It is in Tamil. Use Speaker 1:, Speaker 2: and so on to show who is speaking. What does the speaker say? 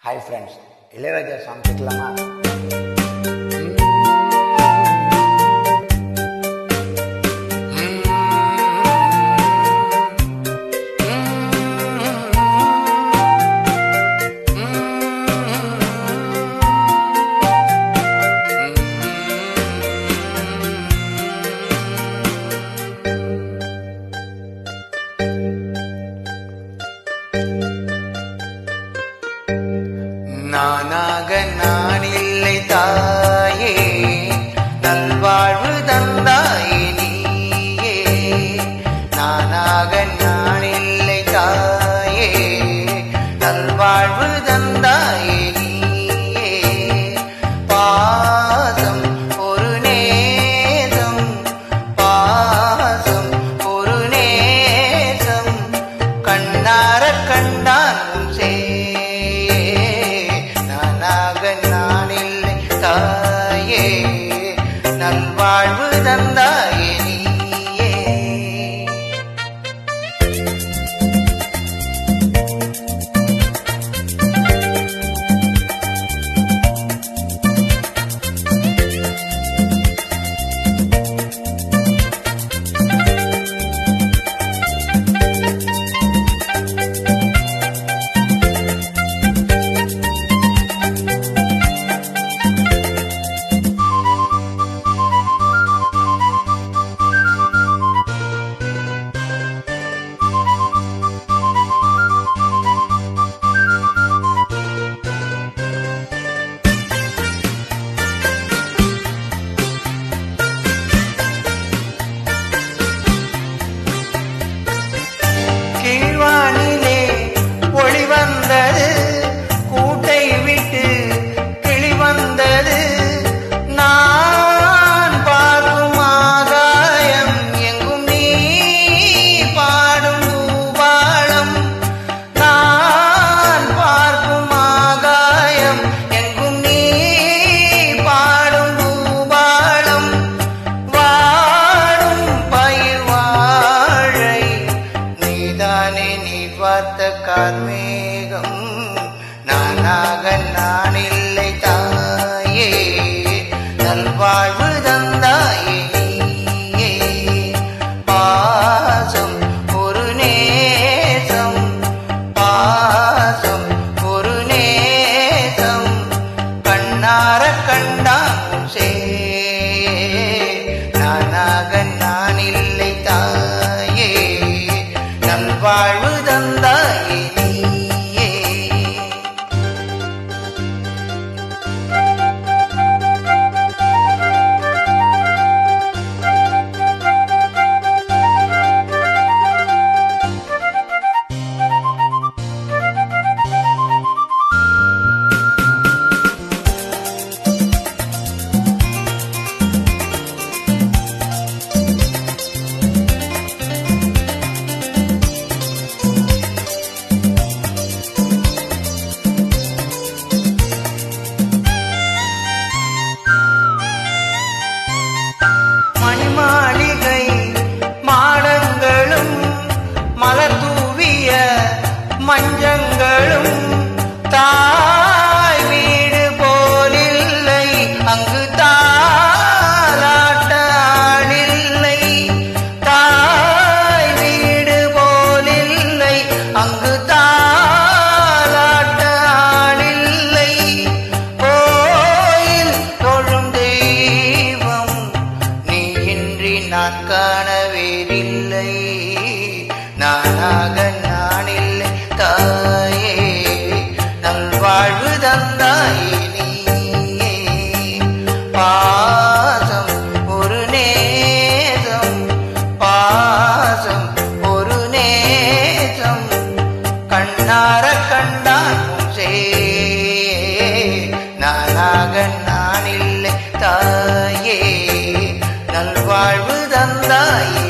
Speaker 1: ஹாய் ஃப்ரெண்ட்ஸ் இளையராஜா சாங் கேட்கலாமா
Speaker 2: நானாக நான் இல்லை தாயே நல்வாழ்வு தந்தாயே நீயே நானாக நான் இல்லை தாயே நல்வாழ்வு தந்தாயே நீயே பாசம் ஒரு நேசம் பாசம் ஒரு நேசம் கண்ணார கண்டான் உன் சே நானாக நான் இல்லை தாயே நல்வாழ்வு தந்தாயே நீயே கீழ்வானிலே ஒளி வந்தது கூட்டை விட்டு கிளி வந்தது நான் பார்க்கும் ஆகாயம் எங்கும் நீ பாடும் பூபாளம் நான் பார்க்கும் ஆகாயம் எங்கும் நீ பாடும் பூபாளம் வாடும் பயிர் வாழை நீதானே நீ பார்த்த கார்மேகம் நானாக நான் இல்லை தாயே நல்வாழ்வு தந்தாயே நீயே பாசம் ஒரு நேசம் பாசம் ஒரு நேசம் கண்ணார கண்டான் சே நானாக நான் இல்லை தாயே நல்வாழ்வு தந்தாயே நீயே மணிமாளிகை மாடங்களும் மலர் தூவிய மஞ்சங்களும் தாய் வீடு போலில்லை அங்கு தாலாட்ட ஆளில்லை தாய் வீடு போலில்லை அங்கு தாலாட்ட ஆளில்லை கோயில் தொழும் தெய்வம் நீ இன்றி நான் காண வேறில்லை நானாக நான் இல்லை தாயே நல்வாழ்வு தந்தாயே நீயே பாசம் ஒரு நேசம் பாசம் ஒரு நேசம் கண்ணார கண்டான் உன் சே நானாக நான் இல்லை தாயே நல்வாழ்வு தந்தாயே